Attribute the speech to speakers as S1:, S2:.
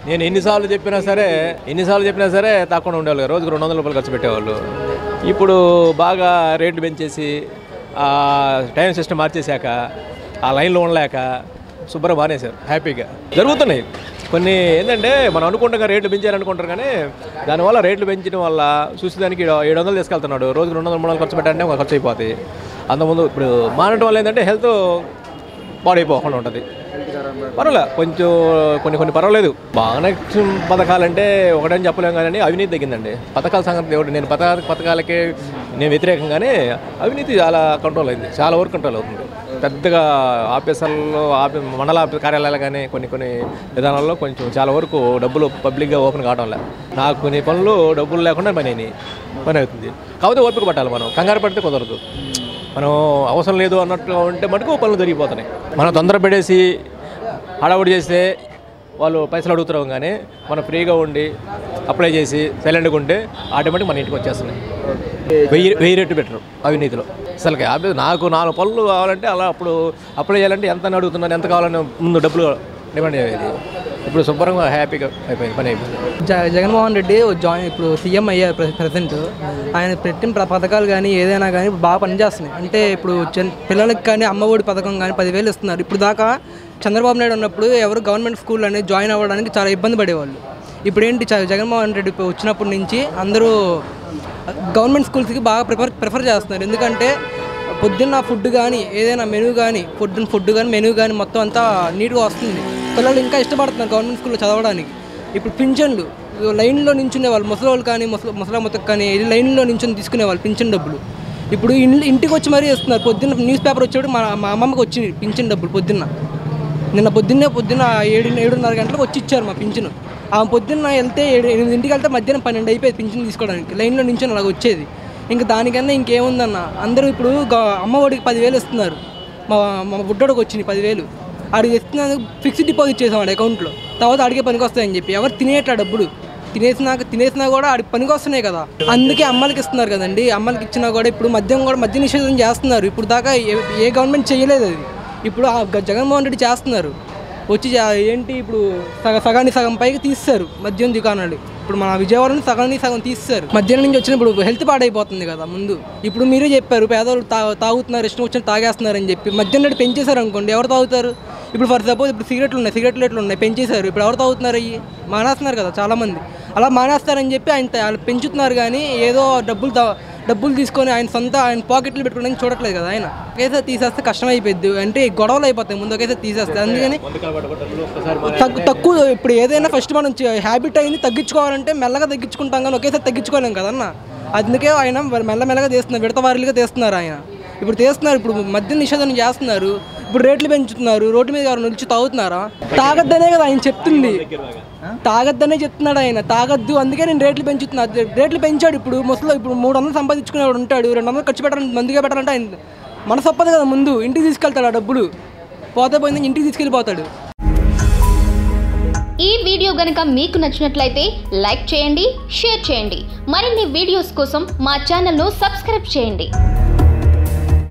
S1: నేను ఎన్నిసార్లు చెప్పినా సరే ఎన్నిసార్లు చెప్పినా సరే తక్కువ ఉండేవాళ్ళు రోజుకు రెండు వందల రూపాయలు ఖర్చు పెట్టేవాళ్ళు ఇప్పుడు బాగా రేట్లు పెంచేసి ఆ టైం సిస్టమ్ మార్చేశాక ఆ లైన్లో ఉండలేక శుభ్రం మానేశారు హ్యాపీగా జరుగుతున్నాయి కొన్ని ఏంటంటే మనం అనుకుంటాం రేట్లు పెంచారనుకుంటారు కానీ దానివల్ల రేట్లు పెంచడం వల్ల చూసేదానికి ఏడు వందలు తీసుకెళ్తున్నాడు రోజుకు రెండు వందలు మూడు వందలు ఖర్చు పెట్టాలంటే ఒక ఖర్చు అయిపోతాయి అంతకుముందు ఇప్పుడు మానటం వల్ల ఏంటంటే హెల్త్ పాడైపోకుండా ఉంటుంది పర్వాలే కొంచెం కొన్ని కొన్ని పర్వాలేదు బాగానే పథకాలంటే ఒకటని చెప్పలేం కానీ అవినీతి తగ్గిందండి పథకాల సంగతి దేవుడు నేను పథకా పథకాలకే నేను వ్యతిరేకంగానే అవినీతి చాలా కంట్రోల్ అయింది చాలా వరకు కంట్రోల్ అవుతుంది పెద్దగా ఆఫీసర్లు ఆఫీ మండల ఆఫీస్ కార్యాలయాలు కానీ కొన్ని కొన్ని విధానాల్లో కొంచెం చాలా వరకు డబ్బులు పబ్లిక్గా ఓపెన్ కావడం లే నాకు కొన్ని పనులు డబ్బులు లేకుండా పని అయినాయి పని అవుతుంది కాకపోతే ఓపిక పట్టాలి మనం కంగారు పడితే కుదరదు మనం అవసరం లేదు అన్నట్టుగా ఉంటే మటుకు పనులు జరిగిపోతున్నాయి మనం తొందర పెడేసి హడావుడి చేస్తే వాళ్ళు పైసలు అడుగుతారు కానీ మనం ఫ్రీగా ఉండి అప్లై చేసి సైలెంట్గా ఉంటే ఆటోమేటిక్ మన ఇంటికి వచ్చేస్తున్నాయి వెయ్యి వెయ్యి రెట్టు పెట్టరు అవినీతిలో అసలు నాకు నాలుగు పనులు కావాలంటే అలా అప్పుడు అప్లై చేయాలంటే ఎంత అని అడుగుతున్నాను ఎంత కావాలని ముందు డబ్బులు డిమాండ్ అయ్యేది ఇప్పుడు శుభ్రంగా హ్యాపీగా అయిపోయింది పని అయిపోయింది
S2: జ జగన్మోహన్ రెడ్డి జాయిన్ ఇప్పుడు సీఎం అయ్యారు ప్రె- ప్రెసెంట్ ఆయన పెట్టిన ప్ర- పథకాలు కానీ ఏదైనా కానీ ఇప్పుడు బాగా పనిచేస్తున్నాయి అంటే ఇప్పుడు చిన్న పిల్లలకి కానీ అమ్మఒడి పథకం కానీ పదివేలు ఇస్తున్నారు ఇప్పుడు దాకా చంద్రబాబు నాయుడు ఉన్నప్పుడు ఎవరు గవర్నమెంట్ స్కూల్ అనేది జాయిన్ అవ్వడానికి చాలా ఇబ్బంది పడేవాళ్ళు ఇప్పుడు ఏంటి జ- జగన్మోహన్ రెడ్డి ఇప్పుడు వచ్చినప్పటి నుంచి అందరూ గవర్నమెంట్ స్కూల్స్కి బాగా ప్రిఫర్ ప్రిఫర్ చేస్తున్నారు ఎందుకంటే పొద్దున్న ఫుడ్ కానీ ఏదైనా మెనూ కానీ పొద్దున్న ఫుడ్ కానీ మెనూ కానీ మొత్తం అంతా నీట్గా వస్తుంది పిల్లలు ఇంకా ఇష్టపడుతున్నారు గవర్నమెంట్ స్కూల్లో చదవడానికి ఇప్పుడు పింఛన్లు లైన్లో నించునే వాళ్ళు ముసలి వాళ్ళు కానీ ముసలి ముసలమ్మతకు కానీ వెళ్ళి లైన్లో నించుని తీసుకునే వాళ్ళు పింఛన్ డబ్బులు ఇప్పుడు ఇంటి ఇంటికి వచ్చి మరీ ఇస్తున్నారు పొద్దున్న న్యూస్ పేపర్ వచ్చేప్పుడు మా మా అమ్మమ్మకి వచ్చింది పింఛన్ డబ్బులు పొద్దున్న నిన్న పొద్దున్నే పొద్దున్న ఏడు ఏడున్నర గంటలకు వచ్చి ఇచ్చారు మా పింఛను ఆ పొద్దున్న వెళ్తే ఏడు ఎనిమిదింటికి వెళ్తే మధ్యాహ్నం పన్నెండు అయిపోయింది పింఛన్ తీసుకోవడానికి లైన్లో నుంచి అలాగ వచ్చేది ఇంకా దానికన్నా ఇంకేముందన్న అందరూ ఇప్పుడు గ- అమ్మఒడికి పదివేలు ఇస్తున్నారు మా మా బుడ్డోడికి వచ్చింది పదివేలు ఆడికి ఇస్తున్నందుకు ఫిక్స్డ్ డిపాజిట్ చేసాం వాడి అకౌంట్లో తర్వాత అడిగే పనికి వస్తాయని చెప్పి ఎవరు తినేట డబ్బులు తినేసినాక తినేసినా కూడా ఆడికి పనికి వస్తున్నాయి కదా అందుకే అమ్మలకి ఇస్తున్నారు కదండి అమ్మలకి ఇచ్చినా కూడా ఇప్పుడు మద్యం కూడా మద్య నిషేధం చేస్తున్నారు ఇప్పుడు దాకా ఏ ఏ గవర్నమెంట్ చేయలేదు అది ఇప్పుడు ఆ గ- జగన్మోహన్ రెడ్డి చేస్తున్నారు వచ్చి చే- ఏంటి ఇప్పుడు సగ సగాన్ని సగం పైకి తీస్తారు మద్యం దుకాణాలు ఇప్పుడు మన విజయవాడని సగాన్ని సగం తీస్తారు మధ్యాహ్నం నుంచి వచ్చినప్పుడు హెల్త్ పాడైపోతుంది కదా ముందు ఇప్పుడు మీరే చెప్పారు పేదవాళ్ళు తా తాగుతున్నారు ఇష్టం వచ్చిన తాగేస్తున్నారు అని చెప్పి మద్యం రేటు పెంచేశారు అనుకోండి ఎవరు తాగుతారు ఇప్పుడు ఫర్ సపోజ్ ఇప్పుడు సిగరెట్లు ఉన్నాయి సిగరెట్ రేట్లు ఉన్నాయి పెంచేశారు ఇప్పుడు ఎవరు తాగుతున్నారు అయ్యి మానేస్తున్నారు కదా చాలామంది అలా మానేస్తారని చెప్పి ఆయన త- వాళ్ళు పెంచుతున్నారు కానీ ఏదో డబ్బులు తా- డబ్బులు తీసుకొని ఆయన సొంత ఆయన పాకెట్లు పెట్టుకోవడానికి చూడట్లేదు కదా ఆయన ఒకేసారి తీసేస్తే కష్టం అయిపోద్ది అంటే గొడవలు అయిపోతాయి ముందు ఒకేసారి తీసేస్తే అందుకని తగ్గు తక్కువ ఇప్పుడు ఏదైనా ఫస్ట్ మనం హ్యాబిట్ అయింది తగ్గించుకోవాలంటే మెల్లగా తగ్గించుకుంటాం కానీ ఒకేసారి తగ్గించుకోలేం కదన్న అందుకే ఆయన మరి మెల్లమెల్లగా తీస్తున్నారు విడతవారీలుగా తీస్తున్నారు ఆయన ఇప్పుడు తీస్తున్నారు ఇప్పుడు మద్య నిషేధం చేస్తున్నారు ఇప్పుడు రేట్లు పెంచుతున్నారు రోడ్డు మీద ఎవరు నిలిచి తాగుతున్నారా తాగద్దనే కదా ఆయన చెప్తుంది తాగద్దనే చెప్తున్నాడు ఆయన తాగద్దు అందుకే నేను రేట్లు పెంచుతున్నా రేట్లు పెంచాడు ఇప్పుడు ముసలి ఇప్పుడు మూడు వందలు సంపాదించుకునేవాడు ఉంటాడు రెండు వందలు ఖర్చు పెట్టాలని మందుగా పెట్టాలంటే ఆయన మనసు ఒప్పదు కదా ముందు ఇంటికి తీసుకెళ్తాడు ఆ డబ్బులు పోతే పోయింది ఇంటికి తీసుకెళ్ళిపోతాడు
S3: ఈ వీడియో గనుక మీకు నచ్చినట్లయితే లైక్ చేయండి షేర్ చేయండి మరిన్ని వీడియోస్ కోసం మా ఛానల్ను సబ్స్క్రైబ్ చేయండి